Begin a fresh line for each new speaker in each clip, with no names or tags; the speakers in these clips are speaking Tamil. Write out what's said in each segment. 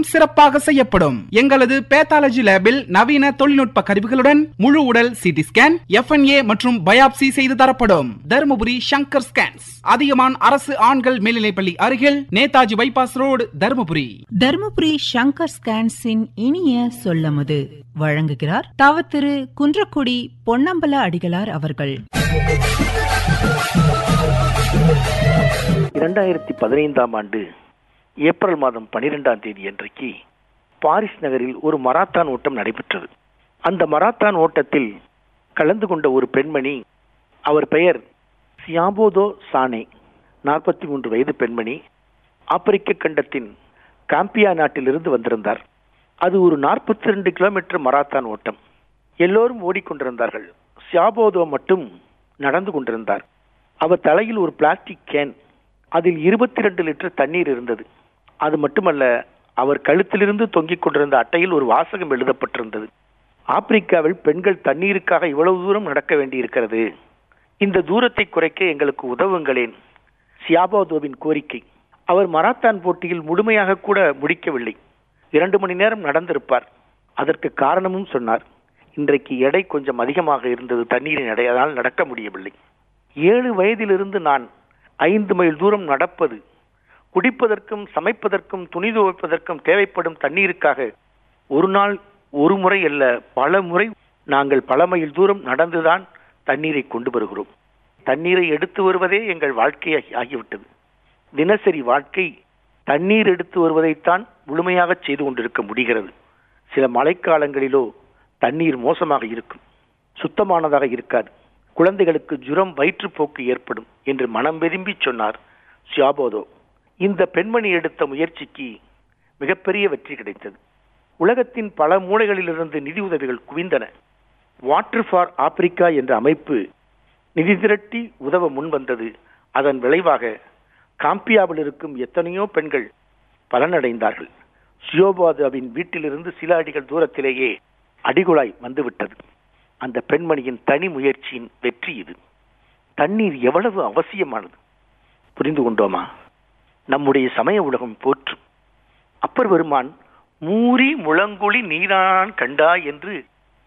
சிறப்பாக செய்யப்படும் எங்களது பேத்தாலஜி லேபில் நவீன தொழில்நுட்ப கருவிகளுடன் முழு உடல் சிடி ஸ்கேன் எஃப்என்ஏ மற்றும் பயாப்சி செய்து தரப்படும் தருமபுரி சங்கர் ஸ்கேன்ஸ் அதியமான் அரசு ஆண்கள் மேல்நிலைப்பள்ளி அருகில் நேதாஜி பைபாஸ் ரோடு தருமபுரி
தருமபுரி சங்கர் ஸ்கேன்ஸின் இனிய சொல்லமுது வழங்குகிறார் தவ திரு குன்றக்குடி பொன்னம்பல அடிகளார் அவர்கள்
இரண்டாயிரத்தி பதினைந்தாம் ஆண்டு ஏப்ரல் மாதம் பனிரெண்டாம் தேதி அன்றைக்கு பாரிஸ் நகரில் ஒரு மராத்தான் ஓட்டம் நடைபெற்றது அந்த மராத்தான் ஓட்டத்தில் கலந்து கொண்ட ஒரு பெண்மணி அவர் பெயர் சியாபோதோ சானே நாற்பத்தி மூன்று வயது பெண்மணி ஆப்பிரிக்க கண்டத்தின் காம்பியா நாட்டிலிருந்து வந்திருந்தார் அது ஒரு நாற்பத்தி ரெண்டு கிலோமீட்டர் மராத்தான் ஓட்டம் எல்லோரும் ஓடிக்கொண்டிருந்தார்கள் சியாபோதோ மட்டும் நடந்து கொண்டிருந்தார் அவர் தலையில் ஒரு பிளாஸ்டிக் கேன் அதில் இருபத்தி ரெண்டு லிட்டர் தண்ணீர் இருந்தது அது மட்டுமல்ல அவர் கழுத்திலிருந்து தொங்கிக் கொண்டிருந்த அட்டையில் ஒரு வாசகம் எழுதப்பட்டிருந்தது ஆப்பிரிக்காவில் பெண்கள் தண்ணீருக்காக இவ்வளவு தூரம் நடக்க வேண்டியிருக்கிறது இந்த தூரத்தை குறைக்க எங்களுக்கு உதவுங்களேன் சியாபோதோவின் கோரிக்கை அவர் மராத்தான் போட்டியில் முழுமையாக கூட முடிக்கவில்லை இரண்டு மணி நேரம் நடந்திருப்பார் அதற்கு காரணமும் சொன்னார் இன்றைக்கு எடை கொஞ்சம் அதிகமாக இருந்தது தண்ணீரின் எடை அதனால் நடக்க முடியவில்லை ஏழு வயதிலிருந்து நான் ஐந்து மைல் தூரம் நடப்பது குடிப்பதற்கும் சமைப்பதற்கும் துணி துவைப்பதற்கும் தேவைப்படும் தண்ணீருக்காக ஒரு நாள் ஒரு முறை அல்ல பல முறை நாங்கள் பல மைல் தூரம் நடந்துதான் தண்ணீரை கொண்டு வருகிறோம் தண்ணீரை எடுத்து வருவதே எங்கள் வாழ்க்கை ஆகிவிட்டது தினசரி வாழ்க்கை தண்ணீர் எடுத்து வருவதைத்தான் முழுமையாக செய்து கொண்டிருக்க முடிகிறது சில மழைக்காலங்களிலோ தண்ணீர் மோசமாக இருக்கும் சுத்தமானதாக இருக்காது குழந்தைகளுக்கு ஜுரம் வயிற்றுப்போக்கு ஏற்படும் என்று மனம் விரும்பி சொன்னார் சியாபோதோ இந்த பெண்மணி எடுத்த முயற்சிக்கு மிகப்பெரிய வெற்றி கிடைத்தது உலகத்தின் பல மூலைகளிலிருந்து நிதி உதவிகள் குவிந்தன வாட்டர் ஃபார் ஆப்பிரிக்கா என்ற அமைப்பு நிதி திரட்டி உதவ முன்வந்தது அதன் விளைவாக காம்பியாவில் இருக்கும் எத்தனையோ பெண்கள் பலனடைந்தார்கள் சியோபாதாவின் வீட்டிலிருந்து சில அடிகள் தூரத்திலேயே அடிகுழாய் வந்துவிட்டது அந்த பெண்மணியின் தனி முயற்சியின் வெற்றி இது தண்ணீர் எவ்வளவு அவசியமானது புரிந்து கொண்டோமா நம்முடைய சமய உலகம் போற்றும் அப்பர் பெருமான் மூரி முழங்குழி நீரான் கண்டா என்று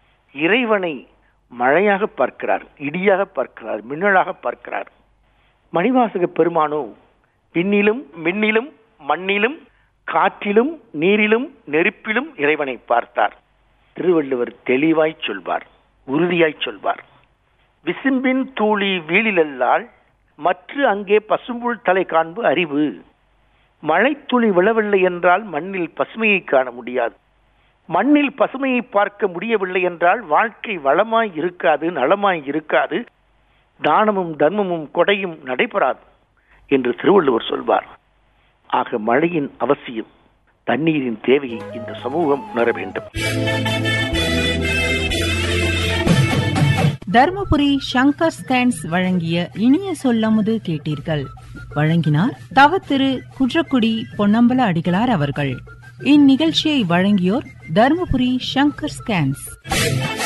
இறைவனை மழையாக பார்க்கிறார் இடியாக பார்க்கிறார் மின்னலாக பார்க்கிறார் மணிவாசக பெருமானோ பின்னிலும் மின்னிலும் மண்ணிலும் காற்றிலும் நீரிலும் நெருப்பிலும் இறைவனை பார்த்தார் திருவள்ளுவர் தெளிவாய் சொல்வார் உறுதியாய் சொல்வார் விசும்பின் தூளி வீழிலல்லால் மற்ற அங்கே பசும்புல் தலை காண்பு அறிவு மழைத்துளி விழவில்லை என்றால் மண்ணில் பசுமையை காண முடியாது மண்ணில் பசுமையை பார்க்க முடியவில்லை என்றால் வாழ்க்கை வளமாய் இருக்காது நலமாய் இருக்காது தானமும் தர்மமும் கொடையும் நடைபெறாது என்று திருவள்ளுவர் சொல்வார் ஆக மழையின் அவசியம் தண்ணீரின் தேவையை இந்த சமூகம் உணர வேண்டும்
தர்மபுரி சங்கர் ஸ்கேன்ஸ் வழங்கிய இனிய சொல்லமுது கேட்டீர்கள் வழங்கினார் தவ திரு குன்றக்குடி பொன்னம்பல அடிகளார் அவர்கள் இந்நிகழ்ச்சியை வழங்கியோர் தர்மபுரி சங்கர் ஸ்கேன்ஸ்